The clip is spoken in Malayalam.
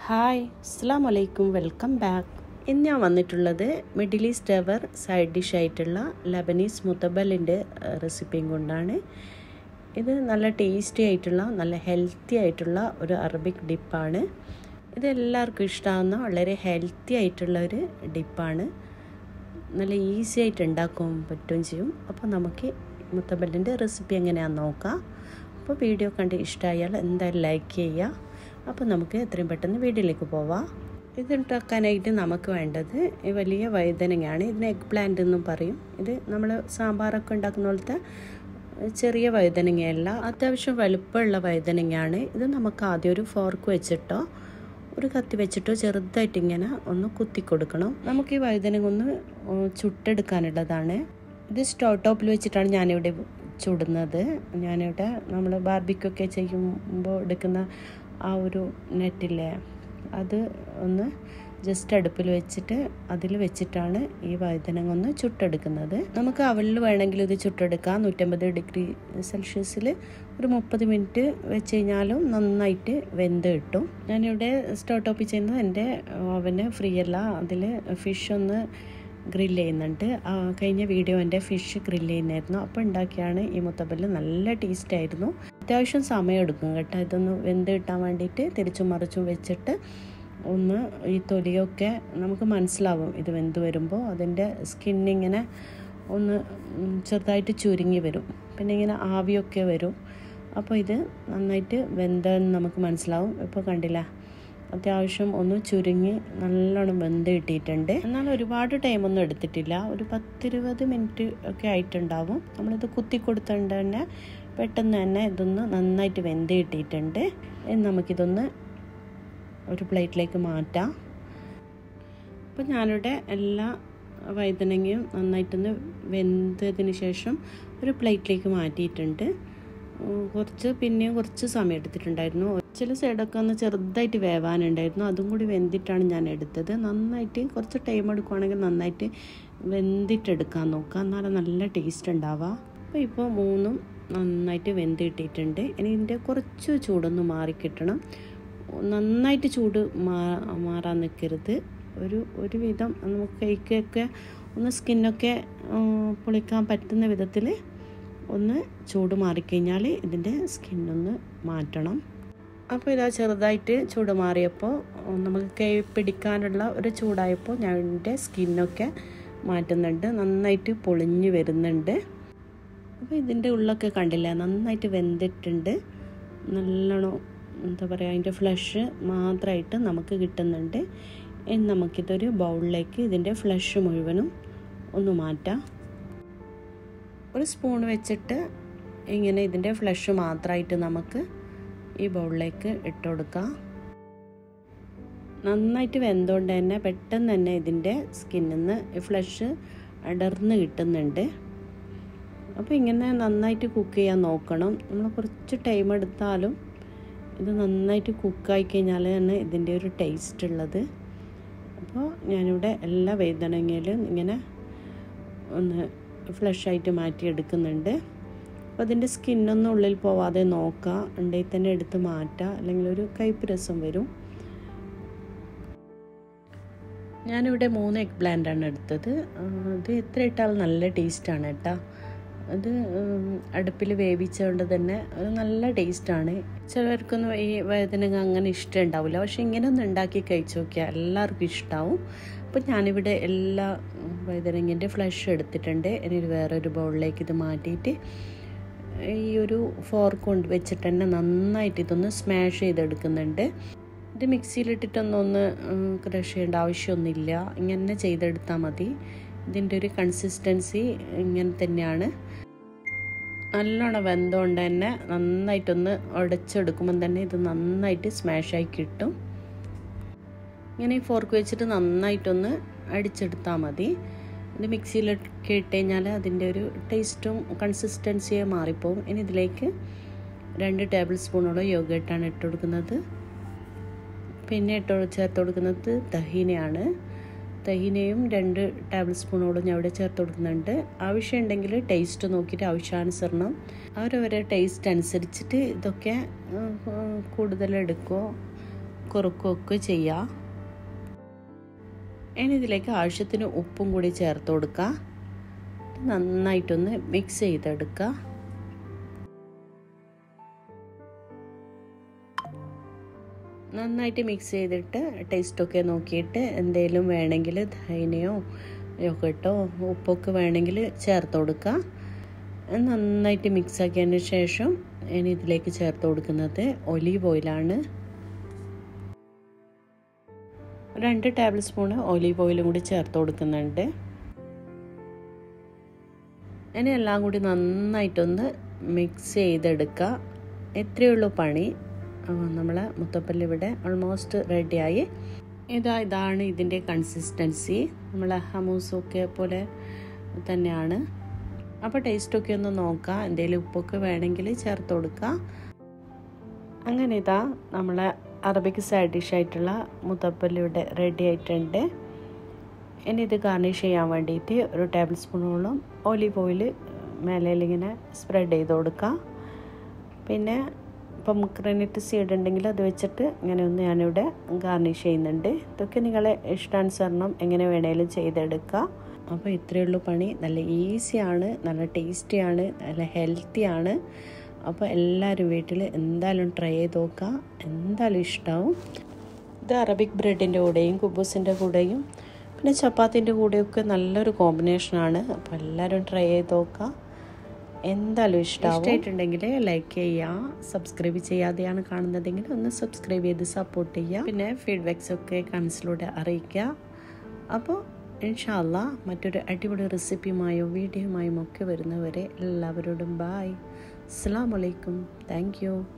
ഹായ് അസ്സാം വലൈക്കും വെൽക്കം ബാക്ക് ഇന്ന് ഞാൻ വന്നിട്ടുള്ളത് middle east ever side dish ആയിട്ടുള്ള ലബനീസ് മുത്തബലിൻ്റെ റെസിപ്പിയും കൊണ്ടാണ് ഇത് നല്ല ടേസ്റ്റി ആയിട്ടുള്ള നല്ല ഹെൽത്തി ആയിട്ടുള്ള ഒരു അറബിക് ഡിപ്പാണ് ഇത് എല്ലാവർക്കും ഇഷ്ടമാകുന്ന വളരെ ഹെൽത്തി ആയിട്ടുള്ള ഒരു ഡിപ്പാണ് നല്ല ഈസി ആയിട്ട് ഉണ്ടാക്കാൻ പറ്റുകയും ചെയ്യും അപ്പോൾ നമുക്ക് മുത്തബലിൻ്റെ റെസിപ്പി എങ്ങനെയാണെന്ന് നോക്കാം അപ്പോൾ വീഡിയോ കണ്ട് ഇഷ്ടമായാൽ എന്തായാലും ലൈക്ക് ചെയ്യുക അപ്പോൾ നമുക്ക് എത്രയും പെട്ടെന്ന് വീഡിയോയിലേക്ക് പോവാം ഇത് ഉണ്ടാക്കാനായിട്ട് നമുക്ക് വേണ്ടത് ഈ വലിയ വഴുതനങ്ങയാണ് ഇതിന് എഗ് പ്ലാന്റ് എന്നും പറയും ഇത് നമ്മൾ സാമ്പാറൊക്കെ ഉണ്ടാക്കുന്ന പോലത്തെ ചെറിയ വഴുതനങ്ങയല്ല അത്യാവശ്യം വലുപ്പമുള്ള വഴുതനങ്ങയാണ് ഇത് നമുക്ക് ആദ്യം ഒരു ഫോർക്ക് വെച്ചിട്ടോ ഒരു കത്തി വെച്ചിട്ടോ ചെറുതായിട്ട് ഇങ്ങനെ ഒന്ന് കുത്തി കൊടുക്കണം നമുക്ക് ഈ വഴുതനങ്ങ ഒന്ന് ചുട്ടെടുക്കാനുള്ളതാണ് ഇത് സ്റ്റോ ടോപ്പിൽ വെച്ചിട്ടാണ് ഞാനിവിടെ ചുടുന്നത് ഞാനിവിടെ നമ്മൾ ബാർബിക്കൊക്കെ ചെയ്യുമ്പോൾ എടുക്കുന്ന ആ ഒരു നെറ്റില്ലേ അത് ഒന്ന് ജസ്റ്റ് അടുപ്പിൽ വെച്ചിട്ട് അതിൽ വെച്ചിട്ടാണ് ഈ വഴുതനങ്ങ ഒന്ന് ചുട്ടെടുക്കുന്നത് നമുക്ക് അവലിൽ വേണമെങ്കിൽ ഇത് ചുട്ടെടുക്കാം നൂറ്റമ്പത് ഡിഗ്രി സെൽഷ്യസിൽ ഒരു മുപ്പത് മിനിറ്റ് വെച്ച് കഴിഞ്ഞാലും നന്നായിട്ട് വെന്ത് കിട്ടും ഞാനിവിടെ സ്റ്റോട്ടോപ്പിൽ ചെയ്യുന്നത് എൻ്റെ ഓവന് ഫ്രീ അല്ല അതിൽ ഫിഷ് ഒന്ന് ഗ്രില്ല് ചെയ്യുന്നുണ്ട് കഴിഞ്ഞ വീഡിയോ എൻ്റെ ഫിഷ് ഗ്രില്ല് ചെയ്യുന്നായിരുന്നു അപ്പോൾ ഉണ്ടാക്കിയാണ് ഈ മുത്തപ്പല് നല്ല ടേസ്റ്റ് ആയിരുന്നു അത്യാവശ്യം സമയം എടുക്കും കേട്ടോ ഇതൊന്ന് വെന്ത് കിട്ടാൻ വേണ്ടിയിട്ട് തിരിച്ചും മറിച്ചും വെച്ചിട്ട് ഒന്ന് ഈ തൊലിയൊക്കെ നമുക്ക് മനസ്സിലാവും ഇത് വെന്ത് വരുമ്പോൾ അതിൻ്റെ സ്കിന്നിങ്ങനെ ഒന്ന് ചെറുതായിട്ട് ചുരുങ്ങി വരും പിന്നെ ഇങ്ങനെ ആവിയൊക്കെ വരും അപ്പോൾ ഇത് നന്നായിട്ട് വെന്തെന്ന് നമുക്ക് മനസ്സിലാവും ഇപ്പോൾ കണ്ടില്ല അത്യാവശ്യം ഒന്ന് ചുരുങ്ങി നല്ലോണം വെന്ത് കിട്ടിയിട്ടുണ്ട് എന്നാൽ ഒരുപാട് ടൈമൊന്നും എടുത്തിട്ടില്ല ഒരു പത്തിരുപത് മിനിറ്റ് ഒക്കെ ആയിട്ടുണ്ടാവും നമ്മളിത് കുത്തി കൊടുത്തുകൊണ്ട് തന്നെ പെട്ടെന്ന് തന്നെ ഇതൊന്ന് നന്നായിട്ട് വെന്ത് കിട്ടിയിട്ടുണ്ട് നമുക്കിതൊന്ന് ഒരു പ്ലേറ്റിലേക്ക് മാറ്റാം അപ്പോൾ ഞാനിവിടെ എല്ലാ വഴുതനങ്ങയും നന്നായിട്ടൊന്ന് വെന്തതിന് ശേഷം ഒരു പ്ലേറ്റിലേക്ക് മാറ്റിയിട്ടുണ്ട് കുറച്ച് പിന്നെയും കുറച്ച് സമയം എടുത്തിട്ടുണ്ടായിരുന്നു ചില സൈഡൊക്കെ ഒന്ന് ചെറുതായിട്ട് വേവാനുണ്ടായിരുന്നു അതും കൂടി വെന്തിട്ടാണ് ഞാൻ എടുത്തത് നന്നായിട്ട് കുറച്ച് ടൈം എടുക്കുവാണെങ്കിൽ നന്നായിട്ട് വെന്തിട്ടെടുക്കാൻ നോക്കുക എന്നാലും നല്ല ടേസ്റ്റ് ഉണ്ടാവുക അപ്പോൾ ഇപ്പോൾ മൂന്നും നന്നായിട്ട് വെന്ത് കിട്ടിയിട്ടുണ്ട് ഇനി ഇതിൻ്റെ കുറച്ച് ചൂടൊന്ന് മാറിക്കിട്ടണം നന്നായിട്ട് ചൂട് മാ മാറാൻ നിൽക്കരുത് ഒരു ഒരു വിധം നമുക്ക് കൈക്കൊക്കെ ഒന്ന് സ്കിന്നൊക്കെ പൊളിക്കാൻ പറ്റുന്ന വിധത്തിൽ ഒന്ന് ചൂട് മാറിക്കഴിഞ്ഞാൽ ഇതിൻ്റെ സ്കിന്നൊന്ന് മാറ്റണം അപ്പോൾ ഇതാ ചെറുതായിട്ട് ചൂട് മാറിയപ്പോൾ നമുക്ക് കൈ പിടിക്കാനുള്ള ഒരു ചൂടായപ്പോൾ ഞാൻ എൻ്റെ സ്കിന്നൊക്കെ മാറ്റുന്നുണ്ട് നന്നായിട്ട് പൊളിഞ്ഞ് വരുന്നുണ്ട് അപ്പോൾ ഇതിൻ്റെ ഉള്ളൊക്കെ കണ്ടില്ല നന്നായിട്ട് വെന്തിട്ടുണ്ട് നല്ലോണം എന്താ പറയുക അതിൻ്റെ ഫ്ലഷ് മാത്രമായിട്ട് നമുക്ക് കിട്ടുന്നുണ്ട് ഇനി നമുക്കിതൊരു ബൗളിലേക്ക് ഇതിൻ്റെ ഫ്ലഷ് മുഴുവനും ഒന്ന് മാറ്റാം ഒരു സ്പൂൺ വെച്ചിട്ട് ഇങ്ങനെ ഇതിൻ്റെ ഫ്ലഷ് മാത്രമായിട്ട് നമുക്ക് ഈ ബൗളിലേക്ക് ഇട്ട് കൊടുക്കാം നന്നായിട്ട് വെന്തുകൊണ്ട് തന്നെ പെട്ടെന്ന് തന്നെ ഇതിൻ്റെ സ്കിന്നിൽ നിന്ന് ഫ്ലഷ് അടർന്ന് കിട്ടുന്നുണ്ട് അപ്പോൾ ഇങ്ങനെ നന്നായിട്ട് കുക്ക് ചെയ്യാൻ നോക്കണം നമ്മൾ കുറച്ച് ടൈം എടുത്താലും ഇത് നന്നായിട്ട് കുക്കായി കഴിഞ്ഞാൽ തന്നെ ഇതിൻ്റെ ഒരു ടേസ്റ്റ് ഉള്ളത് അപ്പോൾ ഞാനിവിടെ എല്ലാ വേദനങ്ങയിലും ഇങ്ങനെ ഒന്ന് ഫ്ലഷായിട്ട് മാറ്റിയെടുക്കുന്നുണ്ട് അപ്പോൾ അതിൻ്റെ സ്കിന്നൊന്നും ഉള്ളിൽ പോവാതെ നോക്കുക ഉണ്ടെങ്കിൽ തന്നെ എടുത്ത് മാറ്റുക അല്ലെങ്കിൽ ഒരു കയ്പ്പ് രസം വരും ഞാനിവിടെ മൂന്ന് എഗ് പ്ലാന്റാണ് എടുത്തത് അത് എത്ര ഇട്ടാലും നല്ല ടേസ്റ്റാണ് കേട്ടോ അത് അടുപ്പിൽ വേവിച്ചുകൊണ്ട് തന്നെ ഒരു നല്ല ടേസ്റ്റാണ് ചിലവർക്കൊന്നും ഈ വേദന അങ്ങനെ ഇഷ്ടം ഉണ്ടാവില്ല പക്ഷെ ഇങ്ങനെ ഒന്ന് ഉണ്ടാക്കി കഴിച്ചു നോക്കിയാൽ എല്ലാവർക്കും ഇഷ്ടമാവും അപ്പോൾ ഞാനിവിടെ എല്ലാ വഴുതനങ്ങിൻ്റെ ഫ്ലഷ് എടുത്തിട്ടുണ്ട് ഇനി വേറൊരു ബൗളിലേക്ക് ഇത് മാറ്റിയിട്ട് ഈ ഒരു ഫോർക്ക് കൊണ്ട് വെച്ചിട്ട് തന്നെ നന്നായിട്ട് ഇതൊന്ന് സ്മാഷ് ചെയ്തെടുക്കുന്നുണ്ട് ഇത് മിക്സിയിലിട്ടിട്ടൊന്നൊന്ന് ക്രഷ് ചെയ്യേണ്ട ആവശ്യമൊന്നുമില്ല ഇങ്ങനെ ചെയ്തെടുത്താൽ മതി ഇതിൻ്റെ ഒരു കൺസിസ്റ്റൻസി ഇങ്ങനെ തന്നെയാണ് നല്ലോണം വെന്തോണ്ട് തന്നെ നന്നായിട്ടൊന്ന് ഉടച്ചെടുക്കുമ്പം തന്നെ ഇത് നന്നായിട്ട് സ്മാഷായി കിട്ടും ഇങ്ങനെ ഈ ഫോർക്ക് വെച്ചിട്ട് നന്നായിട്ടൊന്ന് അടിച്ചെടുത്താൽ മതി ഇത് മിക്സിയിലൊക്കെ ഇട്ട് കഴിഞ്ഞാൽ അതിൻ്റെ ഒരു ടേസ്റ്റും കൺസിസ്റ്റൻസിയും മാറിപ്പോവും ഇനി ഇതിലേക്ക് രണ്ട് ടേബിൾ സ്പൂണോളം യോഗട്ടാണ് ഇട്ട് കൊടുക്കുന്നത് പിന്നെ ഇട്ട് ചേർത്ത് കൊടുക്കുന്നത് തഹീനയാണ് തഹീനയും രണ്ട് ടേബിൾ സ്പൂണോളം ഞാൻ ഇവിടെ ചേർത്ത് കൊടുക്കുന്നുണ്ട് ആവശ്യമുണ്ടെങ്കിൽ ടേസ്റ്റ് നോക്കിയിട്ട് ആവശ്യാനുസരണം അവരവരെ ടേസ്റ്റ് അനുസരിച്ചിട്ട് ഇതൊക്കെ കൂടുതൽ എടുക്കുമോ കുറുക്കുകയൊക്കെ ചെയ്യുക ഇനി ഇതിലേക്ക് ആവശ്യത്തിന് ഉപ്പും കൂടി ചേർത്ത് കൊടുക്കുക നന്നായിട്ടൊന്ന് മിക്സ് ചെയ്തെടുക്കുക നന്നായിട്ട് മിക്സ് ചെയ്തിട്ട് ടേസ്റ്റൊക്കെ നോക്കിയിട്ട് എന്തെങ്കിലും വേണമെങ്കിൽ ധൈനയോ യോഗട്ടോ ഉപ്പൊക്കെ വേണമെങ്കിൽ ചേർത്ത് കൊടുക്കുക നന്നായിട്ട് മിക്സ് ആക്കിയതിന് ശേഷം ഇനി ഇതിലേക്ക് ചേർത്ത് കൊടുക്കുന്നത് ഒലീവ് ഓയിലാണ് രണ്ട് ടേബിൾ സ്പൂണ് ഒലീവ് ഓയിലും കൂടി ചേർത്ത് കൊടുക്കുന്നുണ്ട് ഇനി എല്ലാം കൂടി നന്നായിട്ടൊന്ന് മിക്സ് ചെയ്തെടുക്കുക എത്രയേ ഉള്ളൂ പണി നമ്മളെ മുത്തപ്പല്ല് ഇവിടെ ഓൾമോസ്റ്റ് റെഡിയായി ഇതാ ഇതാണ് ഇതിൻ്റെ കൺസിസ്റ്റൻസി നമ്മളെ ഹമൂസൊക്കെ പോലെ തന്നെയാണ് അപ്പോൾ ടേസ്റ്റൊക്കെ ഒന്ന് നോക്കുക എന്തെങ്കിലും ഉപ്പൊക്കെ വേണമെങ്കിൽ ചേർത്ത് കൊടുക്കുക അങ്ങനെ ഇതാ നമ്മളെ അറബിക് സൈഡ് ഡിഷായിട്ടുള്ള മുത്തപ്പല്ല് ഇവിടെ റെഡി ആയിട്ടുണ്ട് ഇനി ഇത് ഗാർണിഷ് ചെയ്യാൻ വേണ്ടിയിട്ട് ഒരു ടേബിൾ സ്പൂണോളം ഒലിവ് ഓയിൽ മേലയിലിങ്ങനെ സ്പ്രെഡ് ചെയ്ത് കൊടുക്കുക പിന്നെ ഇപ്പം ക്രെനിറ്റ് സീഡ് ഉണ്ടെങ്കിൽ അത് വെച്ചിട്ട് ഇങ്ങനെ ഒന്ന് ഞാനിവിടെ ഗാർണിഷ് ചെയ്യുന്നുണ്ട് ഇതൊക്കെ നിങ്ങളെ ഇഷ്ടാനുസരണം എങ്ങനെ വേണേലും ചെയ്തെടുക്കുക അപ്പോൾ ഇത്രയേ ഉള്ളൂ പണി നല്ല ഈസിയാണ് നല്ല ടേസ്റ്റിയാണ് നല്ല ഹെൽത്തിയാണ് അപ്പോൾ എല്ലാവരും വീട്ടിൽ എന്തായാലും ട്രൈ ചെയ്ത് നോക്കുക എന്തായാലും ഇഷ്ടമാവും ഇത് അറബിക് ബ്രെഡിൻ്റെ കൂടെയും കുബൂസിൻ്റെ കൂടെയും പിന്നെ ചപ്പാത്തിൻ്റെ കൂടെയൊക്കെ നല്ലൊരു കോമ്പിനേഷനാണ് അപ്പോൾ എല്ലാവരും ട്രൈ ചെയ്ത് നോക്കുക എന്തായാലും ഇഷ്ടമാവും ഇഷ്ടമായിട്ടുണ്ടെങ്കിൽ ലൈക്ക് ചെയ്യുക സബ്സ്ക്രൈബ് ചെയ്യാതെയാണ് കാണുന്നതെങ്കിൽ ഒന്ന് സബ്സ്ക്രൈബ് ചെയ്ത് സപ്പോർട്ട് ചെയ്യുക പിന്നെ ഫീഡ്ബാക്സ് ഒക്കെ കമൻസിലൂടെ അറിയിക്കുക അപ്പോൾ ഇൻഷാല്ല മറ്റൊരു അടിപൊളി റെസിപ്പിയുമായോ വീഡിയോയുമായും ഒക്കെ വരുന്നവരെ എല്ലാവരോടും ബായ് അസ്സാം വലൈക്കും താങ്ക് യു